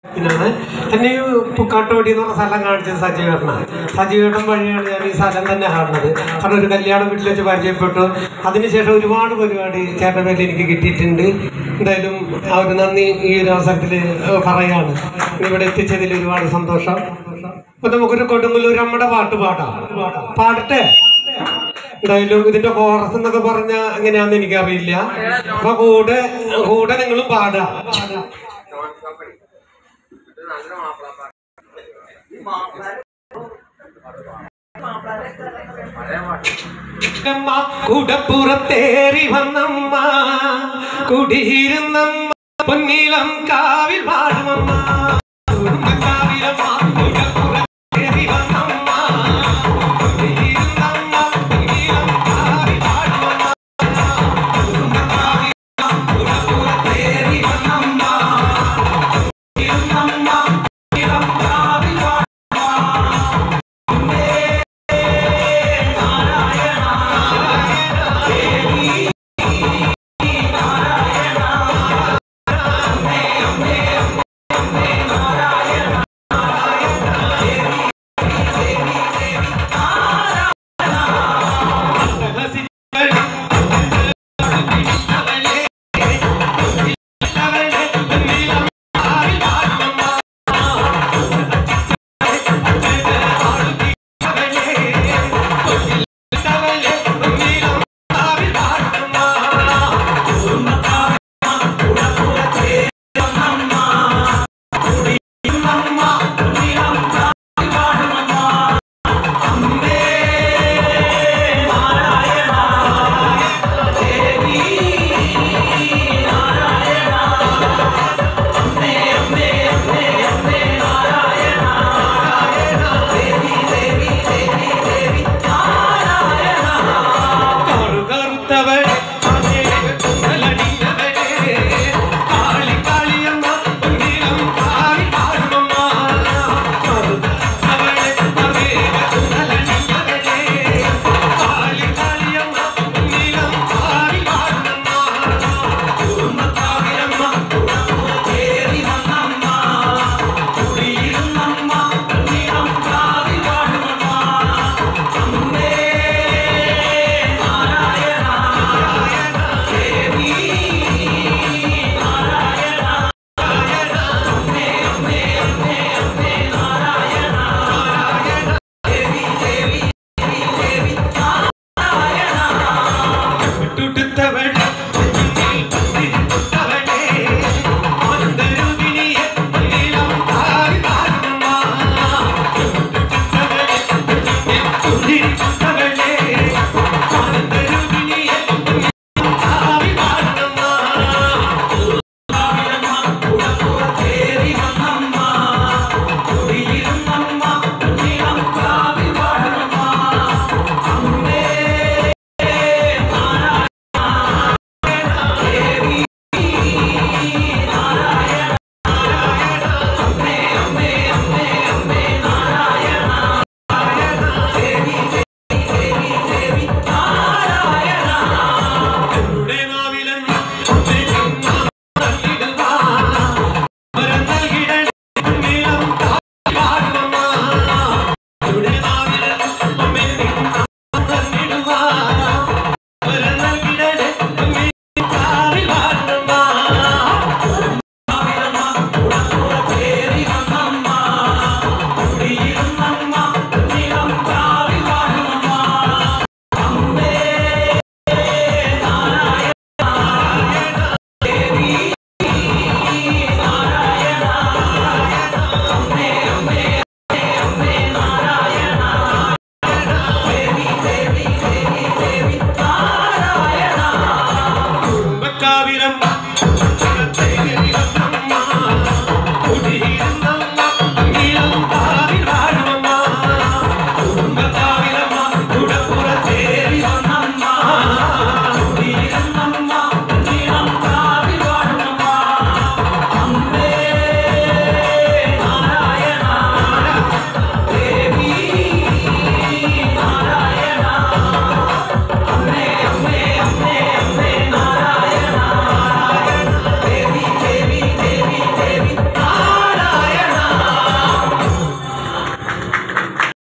ഇതിനാണ് എന്നെ ഈ പുക്കാട്ടുപടി എന്ന് പറഞ്ഞ സ്ഥലം കാണിച്ചത് സജീവേട്ടനാണ് സജീവേട്ടൻ വഴിയാണ് ഞാൻ ഈ സ്ഥലം തന്നെ കാണുന്നത് കാരണം ഒരു കല്യാണ വീട്ടിൽ വെച്ച് പരിചയപ്പെട്ടു അതിനുശേഷം ഒരുപാട് പരിപാടി ചേട്ടൻ പേരിൽ എനിക്ക് കിട്ടിയിട്ടുണ്ട് എന്തായാലും ആ ഒരു നന്ദി ഈ ഒരു അവസരത്തിൽ പറയാണ് ഇവിടെ എത്തിച്ചതിൽ ഒരുപാട് സന്തോഷം അപ്പൊ നമുക്കൊരു കൊടുങ്ങല്ലൂർ അമ്മയുടെ പാട്ട് പാടാം പാടട്ടെ എന്തായാലും ഇതിന്റെ കോറസ് എന്നൊക്കെ പറഞ്ഞ എങ്ങനെയാന്ന് എനിക്കറിയില്ല അപ്പൊ കൂടെ കൂടെ നിങ്ങളും പാടാ അമ്മ കുടപ്പുറത്തേറി വന്നമ്മ കുടിയിരുന്നമ്മ പൊന്നിളം കാവിൽ പാടുമമ്മ കുടുംബക്കാവിലമ്മ കുടപ്പുറത്തേറി വന്നമ്മ കുടിയിരുന്നമ്മ പൊന്നിളം കാവിൽ പാടുമമ്മ കുടുംബക്കാവിലമ്മ കുടപ്പുറത്തേറി വന്നമ്മ കുടിയിരുന്നമ്മ